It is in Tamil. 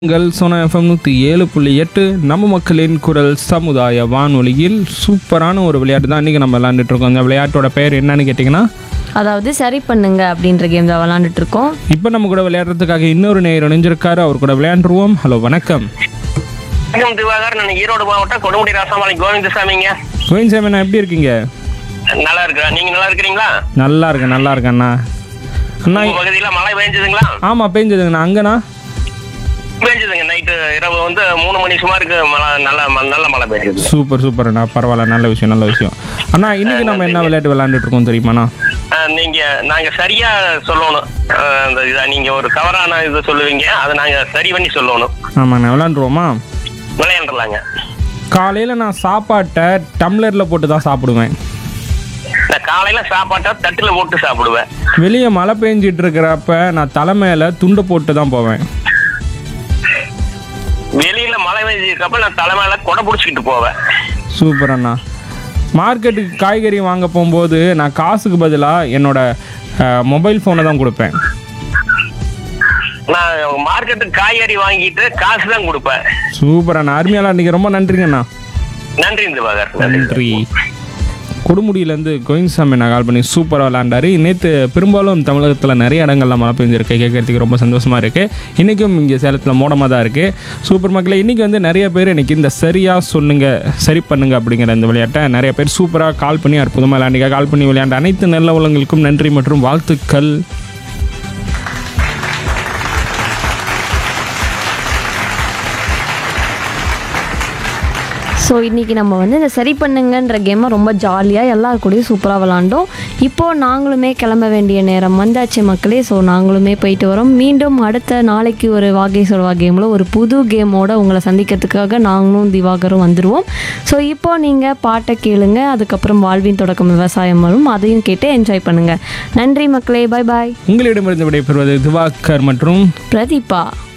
உங்கள் சோனா எஃப்எம் நூற்றி ஏழு புள்ளி எட்டு நம்ம மக்களின் குரல் சமுதாய வானொலியில் சூப்பரான ஒரு விளையாட்டு தான் இன்றைக்கி நம்ம விளையாண்டுட்டு இருக்கோம் இந்த விளையாட்டோட பெயர் என்னன்னு கேட்டிங்கன்னா அதாவது சரி பண்ணுங்க அப்படின்ற கேம் தான் விளாண்டுட்டு இருக்கோம் இப்போ நம்ம கூட விளையாடுறதுக்காக இன்னொரு நேயர் இணைஞ்சிருக்காரு அவர் கூட விளையாண்டுருவோம் ஹலோ வணக்கம் வணக்கம் திவாகர் நான் ஈரோடு மாவட்டம் கொடுமுடி ராசாமலை கோவிந்தசாமிங்க கோயின் சேமண்ணா எப்படி இருக்கீங்க நல்லா இருக்கிறேன் நீங்க நல்லா இருக்கிறீங்களா நல்லா இருக்கேன் நல்லா இருக்கேன் அண்ணா அண்ணா உங்க பகுதியில மழை பெஞ்சதுங்களா ஆமாம் பேஞ்சதுங்கண்ணா அங்கண்ணா பெஞ்சதுங்க நைட்டு இரவு வந்து மூணு மணி சுமாருக்கு மழை நல்ல ம- நல்ல மழை பெஞ்சது சூப்பர் சூப்பர் அண்ணா பரவாயில்ல நல்ல விஷயம் நல்ல விஷயம் அண்ணா இன்னைக்கு நம்ம என்ன விளையாட்டு விளையாண்டுட்டு இருக்கோம் தெரியுமாண்ணா நீங்க நாங்க சரியா சொல்லணும் அஹ், அந்த இதை நீங்க ஒரு தவறான இது சொல்லுவீங்க அதை நாங்க சரி பண்ணி சொல்லணும் ஆமாண்ணா விளையாண்டுருவோமா விளையாண்டுலாங்க காலையில் நான் சாப்பாட்டை டம்ளரில் போட்டு தான் சாப்பிடுவேன் நான் காலையில சாப்பாட்டை தட்டுல போட்டு சாப்பிடுவேன் வெளியே மழை பெஞ்சிட்டு இருக்கிறப்ப நான் தலை மேலே துண்டு போட்டு தான் போவேன் வெளியில மழை பெஞ்சதுக்கப்ப நான் தலைமையில கொடை பிடிச்சிக்கிட்டு போவேன் சூப்பர் அண்ணா மார்க்கெட்டுக்கு காய்கறி வாங்க போகும்போது நான் காசுக்கு பதிலாக என்னோட மொபைல் ஃபோனை தான் கொடுப்பேன் நான் மார்க்கெட்டுக்கு காய்கறி வாங்கிட்டு காசு தான் கொடுப்பேன் சூப்பர் அண்ணா அருமையாலாம் இன்றைக்கி ரொம்ப நன்றிங்கண்ணா நன்றி திவாகர் நன்றி கொடுமுடியிலேருந்து கோயின்சாமி நான் கால் பண்ணி சூப்பராக விளாண்டாரு நேற்று பெரும்பாலும் தமிழகத்தில் நிறைய இடங்கள்ல மழை பெஞ்சிருக்கு கேட்கறதுக்கு ரொம்ப சந்தோஷமாக இருக்குது இன்றைக்கும் இங்கே சேலத்தில் மோடமாக தான் இருக்குது சூப்பர் மக்களே இன்றைக்கி வந்து நிறைய பேர் இன்றைக்கி இந்த சரியாக சொல்லுங்க சரி பண்ணுங்க அப்படிங்கிற இந்த விளையாட்டை நிறைய பேர் சூப்பராக கால் பண்ணி அற்புதமாக விளையாண்டிங்க கால் பண்ணி விளையாண்ட அனைத்து நல்ல உள்ளங்களுக்கும் நன்றி மற்றும் வாழ்த்துக்கள் ஸோ இன்னைக்கு நம்ம வந்து இந்த சரி பண்ணுங்கன்ற கேமை ரொம்ப ஜாலியாக எல்லார் கூடயும் சூப்பராக விளாண்டோம் இப்போது நாங்களுமே கிளம்ப வேண்டிய நேரம் வந்தாச்சு மக்களே ஸோ நாங்களுமே போயிட்டு வரோம் மீண்டும் அடுத்த நாளைக்கு ஒரு வாகை சொல்வா கேமில் ஒரு புது கேமோட உங்களை சந்திக்கிறதுக்காக நாங்களும் திவாகரும் வந்துடுவோம் ஸோ இப்போ நீங்கள் பாட்டை கேளுங்க அதுக்கப்புறம் வாழ்வின் தொடக்கம் விவசாயம் வரும் அதையும் கேட்டு என்ஜாய் பண்ணுங்கள் நன்றி மக்களே பாய் பாய் உங்களிடமிருந்து விடைபெறுவது திவாகர் மற்றும் பிரதீபா